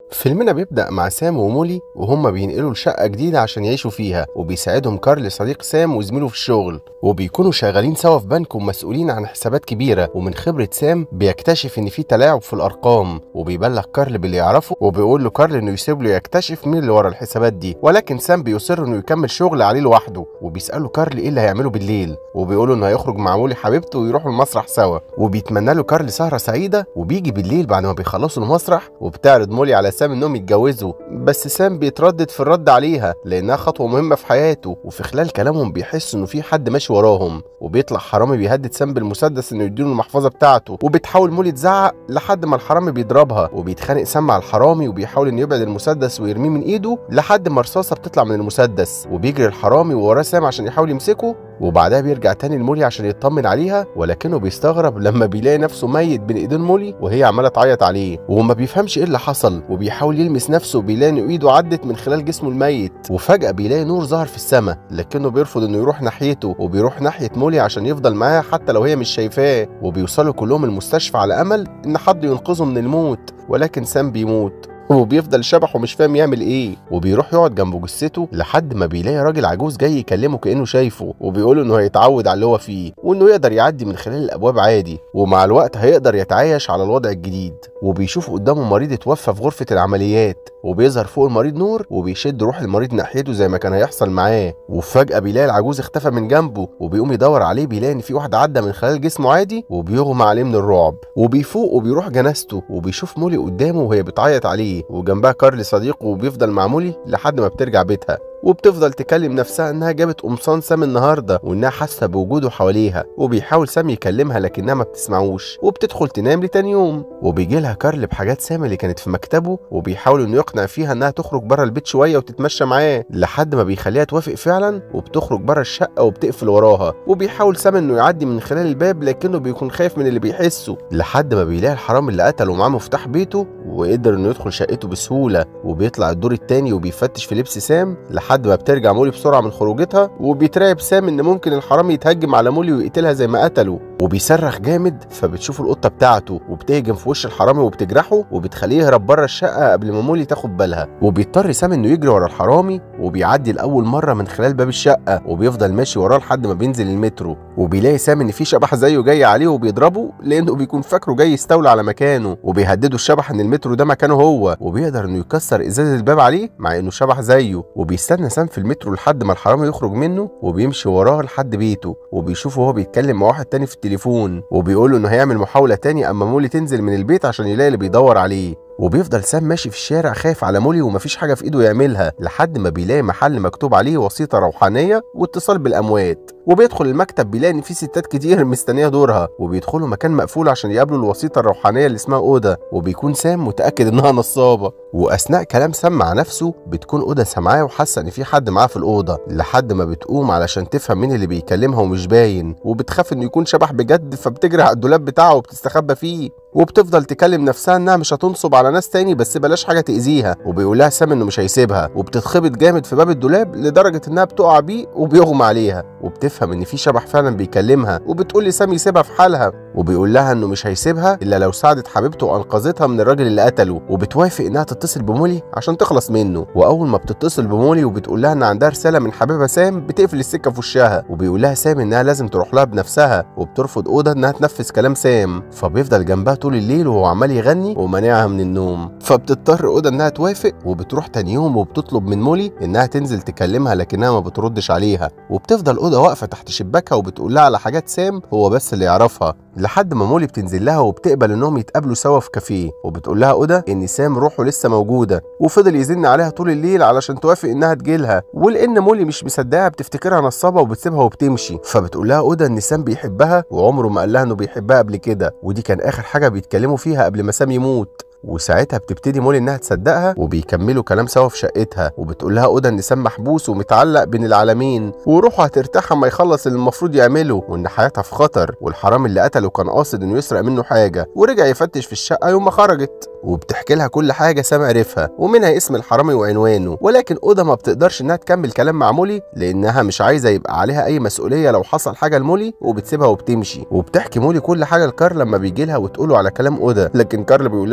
فيلمنا بيبدأ مع سام ومولي وهما بينقلوا لشقة جديدة عشان يعيشوا فيها وبيساعدهم كارل صديق سام وزميله في الشغل وبيكونوا شغالين سوا في بنك ومسؤولين عن حسابات كبيرة ومن خبرة سام بيكتشف إن في تلاعب في الأرقام وبيبلغ كارل باللي يعرفه وبيقول له كارل إنه يسيب له يكتشف مين اللي ورا الحسابات دي ولكن سام بيصر إنه يكمل شغل عليه لوحده وبيسأله كارل إيه اللي هيعمله بالليل وبيقول له إنه هيخرج مع مولي حبيبته ويروحوا المسرح سوا وبيتمنى له كارل سهرة سعيدة وبيجي بالليل بعد ما بيخلصوا المسرح وبتعرض مولي على سام إنهم يتجوزوا بس سام بيتردد في الرد عليها لانها خطوه مهمه في حياته وفي خلال كلامهم بيحس انه في حد ماشي وراهم وبيطلع حرامي بيهدد سام بالمسدس انه يديله المحفظه بتاعته وبتحاول مولي تزعق لحد ما الحرامي بيضربها وبيتخانق سام مع الحرامي وبيحاول انه يبعد المسدس ويرميه من ايده لحد ما رصاصه بتطلع من المسدس وبيجري الحرامي ووراه سام عشان يحاول يمسكه وبعدها بيرجع تاني لمولي عشان يطمن عليها ولكنه بيستغرب لما بيلاقي نفسه ميت بين ايدين مولي وهي عماله تعيط عليه وما بيفهمش ايه اللي حصل وبيحاول يلمس نفسه وبيلاقي ان ايده عدت من خلال جسمه الميت وفجاه بيلاقي نور ظهر في السماء لكنه بيرفض انه يروح ناحيته وبيروح ناحيه مولي عشان يفضل معاها حتى لو هي مش شايفاه وبيوصلوا كلهم المستشفى على امل ان حد ينقذه من الموت ولكن سام بيموت وبيفضل شبح ومش فاهم يعمل ايه وبيروح يقعد جنب جثته لحد ما بيلاقي راجل عجوز جاي يكلمه كانه شايفه وبيقول انه هيتعود على اللي هو فيه وانه يقدر يعدي من خلال الابواب عادي ومع الوقت هيقدر يتعايش على الوضع الجديد وبيشوف قدامه مريض اتوفى في غرفه العمليات وبيظهر فوق المريض نور وبيشد روح المريض ناحيته زي ما كان هيحصل معاه وفجاه بيلاقي العجوز اختفى من جنبه وبيقوم يدور عليه بيلاقي ان في واحد عدى من خلال جسمه عادي وبيغمى عليه من الرعب وبيفوق وبيروح جنازته وبيشوف مولي قدامه وهي بتعيط عليه وجنبها كارل صديقه وبيفضل مع مولي لحد ما بترجع بيتها وبتفضل تكلم نفسها انها جابت قمصان سام النهارده وانها حاسه بوجوده حواليها وبيحاول سام يكلمها لكنها ما بتسمعوش وبتدخل تنام لتاني يوم وبيجي لها كارل بحاجات سام اللي كانت في مكتبه وبيحاول انه يقنع فيها انها تخرج بره البيت شويه وتتمشى معاه لحد ما بيخليها توافق فعلا وبتخرج بره الشقه وبتقفل وراها وبيحاول سام انه يعدي من خلال الباب لكنه بيكون خايف من اللي بيحسه لحد ما بيلاقي الحرامي اللي قتله معاه مفتاح بيته وقدر انه يدخل شقته بسهوله وبيطلع الدور التاني وبيفتش في لبس سام لحد ما بترجع مولي بسرعه من خروجتها وبيترعب سام ان ممكن الحرامي يتهجم على مولي ويقتلها زي ما قتله وبيصرخ جامد فبتشوف القطه بتاعته وبتهجم في وش الحرامي وبتجرحه وبتخليه يهرب بره الشقه قبل ما مولي تاخد بالها وبيضطر سام انه يجري ورا الحرامي وبيعدي لاول مره من خلال باب الشقه وبيفضل ماشي وراه لحد ما بينزل المترو وبيلاقي سام ان في شبح زيه جاي عليه وبيضربه لانه بيكون فاكره جاي يستولى على مكانه وبيهدده الشبح ان المترو ده مكانه هو وبيقدر انه يكسر ازاز الباب عليه مع انه شبح زيه وبيستنى سام في المترو لحد ما الحرامي يخرج منه وبيمشي وراه لحد بيته وبيشوفه وهو بيتكلم مع واحد تاني في التليفون وبيقول له انه هيعمل محاوله تاني اما مولي تنزل من البيت عشان يلاقي اللي بيدور عليه وبيفضل سام ماشي في الشارع خايف على مولي ومفيش حاجه في ايده يعملها لحد ما بيلاقي محل مكتوب عليه وسيطه روحانيه واتصال بالاموات وبيدخل المكتب بيلاقي ان في ستات كتير مستنيه دورها وبيدخلوا مكان مقفول عشان يقابلوا الوسيطه الروحانيه اللي اسمها اودا وبيكون سام متاكد انها نصابه واثناء كلام سام مع نفسه بتكون اودا سامعاه وحاسه ان في حد معاه في الاوضه لحد ما بتقوم علشان تفهم مين اللي بيكلمها ومش باين وبتخاف انه يكون شبح بجد فبتجري على الدولاب بتاعه وبتستخبى فيه وبتفضل تكلم نفسها انها مش هتنصب على ناس تاني بس بلاش حاجه تاذيها وبيقول لها سام انه مش هيسيبها وبتتخبط جامد في باب الدولاب لدرجه انها بتقع بيه وبيغمى عليها وبتفهم ان في شبح فعلا بيكلمها وبتقول لسام يسيبها في حالها وبيقول لها انه مش هيسيبها الا لو ساعدت حبيبته وانقذتها من الراجل اللي قتله وبتوافق انها تتصل بمولي عشان تخلص منه واول ما بتتصل بمولي وبتقول لها ان عندها رساله من حبيبها سام بتقفل السكه في وشها وبيقول لها سام انها لازم تروح لها بنفسها وبترفض اوضه انها تنفذ كلام سام فبيفضل جنبها طول الليل وهو عمال يغني ومانعها من النوم فبتضطر اوضه انها توافق وبتروح تاني يوم وبتطلب من مولي انها تنزل تكلمها لكنها ما بتردش عليها وبتفضل اوضه واقفه تحت شباكها وبتقول لها على حاجات سام هو بس اللي يعرفها لحد ما مولي بتنزل لها وبتقبل انهم يتقابلوا سوا في كافيه وبتقول لها اودا ان سام روحه لسه موجوده وفضل يزن عليها طول الليل علشان توافق انها تجيلها ولان مولي مش مصدقها بتفتكرها نصابه وبتسيبها وبتمشي فبتقول لها اودا ان سام بيحبها وعمره ما قال لها انه بيحبها قبل كده ودي كان اخر حاجه بيتكلموا فيها قبل ما سام يموت وساعتها بتبتدي مولي انها تصدقها وبيكملوا كلام سوا في شقتها وبتقول لها اودا ان سام محبوس ومتعلق بين العالمين وروحه هترتاح اما يخلص اللي المفروض يعمله وان حياتها في خطر والحرام اللي قتله كان قاصد انه يسرق منه حاجه ورجع يفتش في الشقه يوم ما خرجت وبتحكي لها كل حاجه سام عرفها ومنها اسم الحرامي وعنوانه ولكن اودا ما بتقدرش انها تكمل كلام مع مولي لانها مش عايزه يبقى عليها اي مسؤوليه لو حصل حاجه لمولي وبتسيبها وبتمشي وبتحكي مولي كل حاجه لكار لما بيجي لها وتقوله على كلام اودا لكن كارل بيقول لها ان ده كلام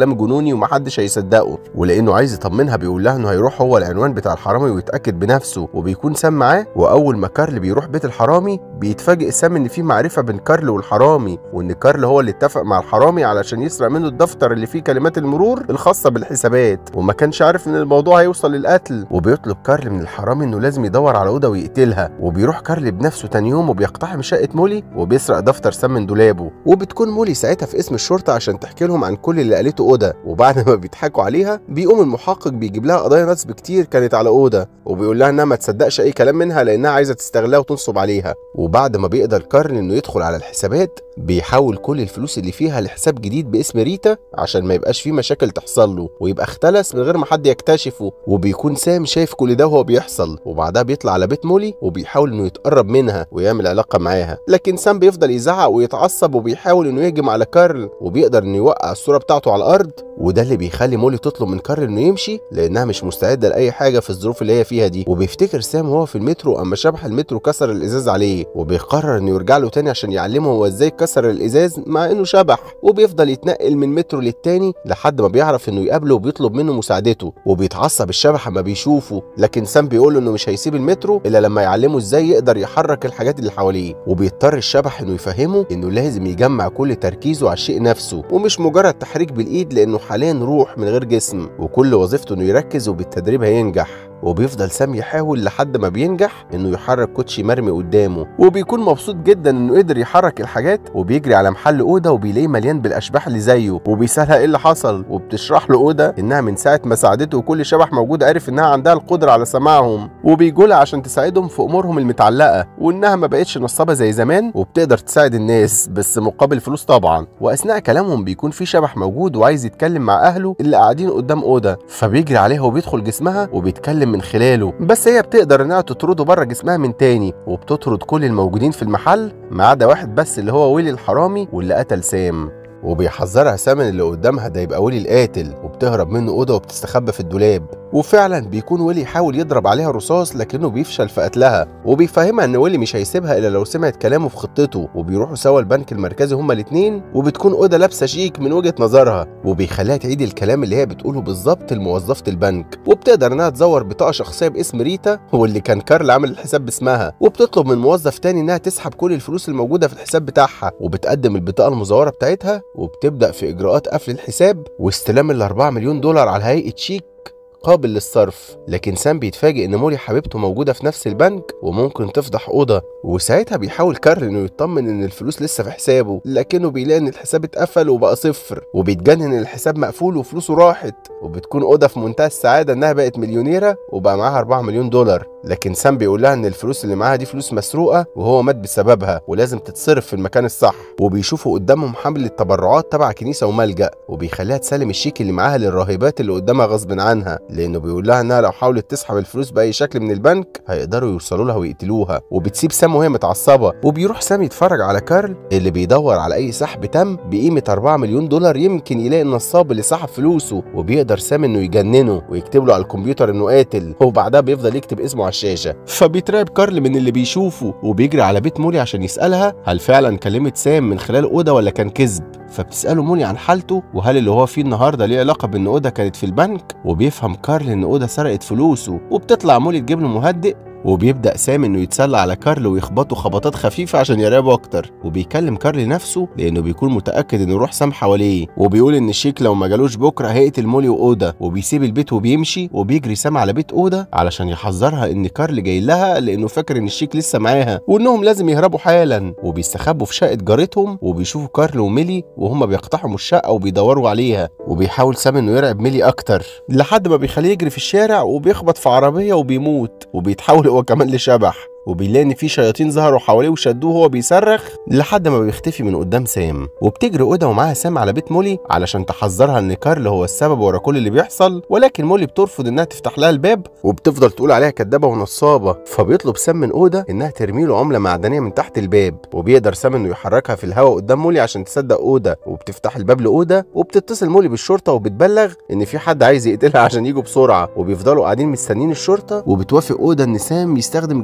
كلام جنوني ومحدش هيصدقه ولانه عايز يطمنها بيقول لها انه هيروح هو العنوان بتاع الحرامي ويتاكد بنفسه وبيكون سام معاه واول ما كارل بيروح بيت الحرامي بيتفاجئ سام ان في معرفه بين كارل والحرامي وان كارل هو اللي اتفق مع الحرامي علشان يسرق منه الدفتر اللي فيه كلمات المرور الخاصه بالحسابات وما كانش عارف ان الموضوع هيوصل للقتل وبيطلب كارل من الحرامي انه لازم يدور على اوضه ويقتلها وبيروح كارل بنفسه تاني يوم وبيقتحم شقه مولي وبيسرق دفتر سام من دولابه وبتكون مولي ساعتها في اسم الشرطه عشان تحكي لهم عن كل اللي قالته اوضه وبعد ما بيضحكوا عليها بيقوم المحقق بيجيب لها قضايا نصب كتير كانت على اوضه وبيقول لها انها ما تصدقش اي كلام منها لانها عايزه تستغلها وتنصب عليها وبعد ما بيقدر كارل انه يدخل على الحسابات بيحول كل الفلوس اللي فيها لحساب جديد باسم ريتا عشان ما يبقاش فيه مشاكل تحصل له ويبقى اختلس من غير ما حد يكتشفه وبيكون سام شايف كل ده وهو بيحصل وبعدها بيطلع على بيت مولي وبيحاول انه يتقرب منها ويعمل علاقه معاها لكن سام بيفضل يزعق ويتعصب وبيحاول انه يهجم على كارل وبيقدر انه يوقع الصوره بتاعته على الارض وده اللي بيخلي مولي تطلب من كارل انه يمشي لانها مش مستعده لاي حاجه في الظروف اللي هي فيها دي وبيفتكر سام وهو في المترو اما شبح المترو كسر الازاز عليه وبيقرر انه يرجع له تاني عشان يعلمه هو ازاي كسر الازاز مع انه شبح وبيفضل يتنقل من مترو للتاني لحد ما بيعرف انه يقابله وبيطلب منه مساعدته وبيتعصب الشبح اما بيشوفه لكن سام بيقول له انه مش هيسيب المترو الا لما يعلمه ازاي يقدر يحرك الحاجات اللي حواليه وبيضطر الشبح انه يفهمه انه لازم يجمع كل تركيزه على الشيء نفسه ومش مجرد تحريك بالايد لانه حاليا روح من غير جسم وكل وظيفته انه يركز وبالتدريب هينجح وبيفضل سام يحاول لحد ما بينجح انه يحرك كوتشي مرمي قدامه وبيكون مبسوط جدا انه قدر يحرك الحاجات وبيجري على محل اوضه وبيلاقيه مليان بالاشباح اللي زيه وبيسالها ايه اللي حصل وبتشرح له اوضه انها من ساعه ما ساعدته وكل شبح موجود عرف انها عندها القدره على سماعهم وبيجولها عشان تساعدهم في امورهم المتعلقه وانها ما بقتش نصابه زي زمان وبتقدر تساعد الناس بس مقابل فلوس طبعا واثناء كلامهم بيكون في شبح موجود وعايز يتكلم مع اهله اللي قاعدين قدام اوضه فبيجري عليها وبيدخل جسمها وبيتكلم من خلاله بس هي بتقدر انها تطرده بره جسمها من تاني وبتطرد كل الموجودين في المحل ما عدا واحد بس اللي هو ويلي الحرامي واللي قتل سام وبيحذرها سام من اللي قدامها ده يبقى ويلي القاتل وبتهرب منه اوضه وبتستخبى في الدولاب وفعلا بيكون ويلي يحاول يضرب عليها رصاص لكنه بيفشل في قتلها وبيفهمها ان ويلي مش هيسيبها الا لو سمعت كلامه في خطته وبيروحوا سوا البنك المركزي هما الاثنين وبتكون اوضه لابسه شيك من وجهه نظرها وبيخليها تعيد الكلام اللي هي بتقوله بالظبط لموظفه البنك وبتقدر انها تزور بطاقه شخصيه باسم ريتا واللي كان كارل عامل الحساب باسمها وبتطلب من موظف تاني انها تسحب كل الفلوس الموجوده في الحساب بتاعها وبتقدم البطاقه المزوره بتاعتها وبتبدا في اجراءات قفل الحساب واستلام ال 4 مليون دولار على هيئه شيك قابل للصرف لكن سام بيتفاجئ ان مولي حبيبته موجوده في نفس البنك وممكن تفضح اوضه وساعتها بيحاول كارل انه يطمن ان الفلوس لسه في حسابه لكنه بيلاقي ان الحساب اتقفل وبقى صفر وبيتجنن ان الحساب مقفول وفلوسه راحت وبتكون اوضه في منتهى السعاده انها بقت مليونيره وبقى معاها 4 مليون دولار لكن سام بيقول لها ان الفلوس اللي معاها دي فلوس مسروقه وهو مات بسببها ولازم تتصرف في المكان الصح وبيشوفوا قدامهم حمله تبرعات تبع كنيسه وملجا وبيخليها تسلم الشيك اللي معاها للراهبات اللي قدامها غصب عنها لانه بيقول لها انها لو حاولت تسحب الفلوس باي شكل من البنك هيقدروا يوصلوا لها ويقتلوها وبتسيب سام وهي متعصبه وبيروح سام يتفرج على كارل اللي بيدور على اي سحب تم بقيمه 4 مليون دولار يمكن يلاقي النصاب اللي سحب فلوسه وبيقدر سام انه يجننه ويكتب له على الكمبيوتر انه قاتل وبعدها بيفضل يكتب اسمه على الشاشه فبيتراقب كارل من اللي بيشوفه وبيجري على بيت مولي عشان يسالها هل فعلا كلمت سام من خلال اوضه ولا كان كذب فبتساله مولي عن حالته وهل اللي هو فيه النهارده ليه علاقه بان اوضه كانت في البنك وبيفهم كارل ان اوضه سرقت فلوسه وبتطلع مولي تجيب له مهدئ وبيبدا سام انه يتسلى على كارل ويخبطه خبطات خفيفه عشان يراقبه اكتر وبيكلم كارل نفسه لانه بيكون متاكد ان روح سام حواليه وبيقول ان الشيك لو ما جالوش بكره هيقتل مولي واوضه وبيسيب البيت وبيمشي وبيجري سام على بيت اوضه علشان يحذرها ان كارل جاي لها لانه فاكر ان الشيك لسه معاها وانهم لازم يهربوا حالا وبيستخبوا في شقه جارتهم وبيشوفوا كارل وميلي وهما بيقتحموا الشقه وبيدوروا عليها وبيحاول سام انه يرعب ميلي اكتر لحد ما بيخليه يجري في الشارع وبيخبط في عربيه وبيموت وبيتحول هو كمان لشبح وبيلاقي ان في شياطين ظهروا حواليه وشدوه وهو بيصرخ لحد ما بيختفي من قدام سام وبتجري اوضه ومعاها سام على بيت مولي علشان تحذرها ان كارل هو السبب ورا كل اللي بيحصل ولكن مولي بترفض انها تفتح لها الباب وبتفضل تقول عليها كدابه ونصابه فبيطلب سام من اوضه انها ترمي له عمله معدنيه من تحت الباب وبيقدر سام انه يحركها في الهواء قدام مولي عشان تصدق اوضه وبتفتح الباب لاوضه وبتتصل مولي بالشرطه وبتبلغ ان في حد عايز يقتلها عشان يجوا بسرعه وبيفضلوا قاعدين مستنيين الشرطه وبتوافق اوضه ان سام يستخدم جسمها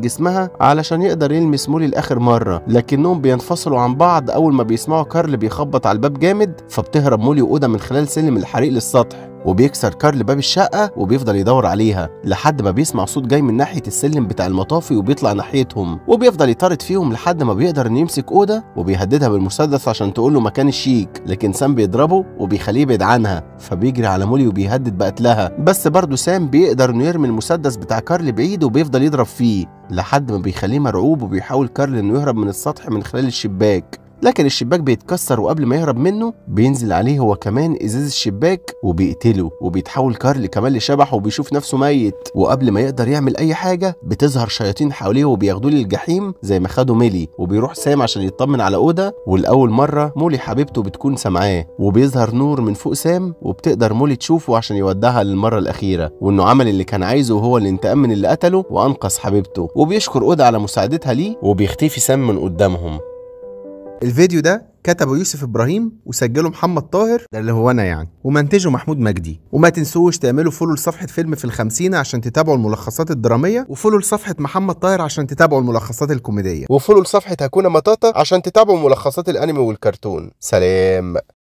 معاها علشان يقدر يلمس مولي لاخر مره لكنهم بينفصلوا عن بعض اول ما بيسمعوا كارل بيخبط على الباب جامد فبتهرب مولي واودا من خلال سلم الحريق للسطح وبيكسر كارل باب الشقة وبيفضل يدور عليها لحد ما بيسمع صوت جاي من ناحية السلم بتاع المطافي وبيطلع ناحيتهم وبيفضل يطارد فيهم لحد ما بيقدر انه يمسك اودا وبيهددها بالمسدس عشان تقول له مكان الشيك لكن سام بيضربه وبيخليه يبعد عنها فبيجري على مولي وبيهدد بقتلها بس برضه سام بيقدر انه يرمي المسدس بتاع كارل بعيد وبيفضل يضرب فيه لحد ما بيخليه مرعوب وبيحاول كارل انه يهرب من السطح من خلال الشباك لكن الشباك بيتكسر وقبل ما يهرب منه بينزل عليه هو كمان ازاز الشباك وبيقتله وبيتحول كارل كمان لشبح وبيشوف نفسه ميت وقبل ما يقدر يعمل اي حاجه بتظهر شياطين حواليه وبياخدوه للجحيم زي ما خدوا ميلي وبيروح سام عشان يطمن على اودا والاول مره مولي حبيبته بتكون سامعاه وبيظهر نور من فوق سام وبتقدر مولي تشوفه عشان يودعها للمره الاخيره وانه عمل اللي كان عايزه وهو الانتقام من اللي قتله وانقذ حبيبته وبيشكر اودا على مساعدتها ليه وبيختفي سام من قدامهم الفيديو ده كتبه يوسف ابراهيم وسجله محمد طاهر ده اللي هو انا يعني ومنتجه محمود مجدي وما تنسوش تعملوا فولو لصفحه فيلم في الخمسين عشان تتابعوا الملخصات الدراميه وفولو لصفحه محمد طاهر عشان تتابعوا الملخصات الكوميديه وفولو لصفحة هكونا مطاطا عشان تتابعوا ملخصات الانمي والكرتون سلام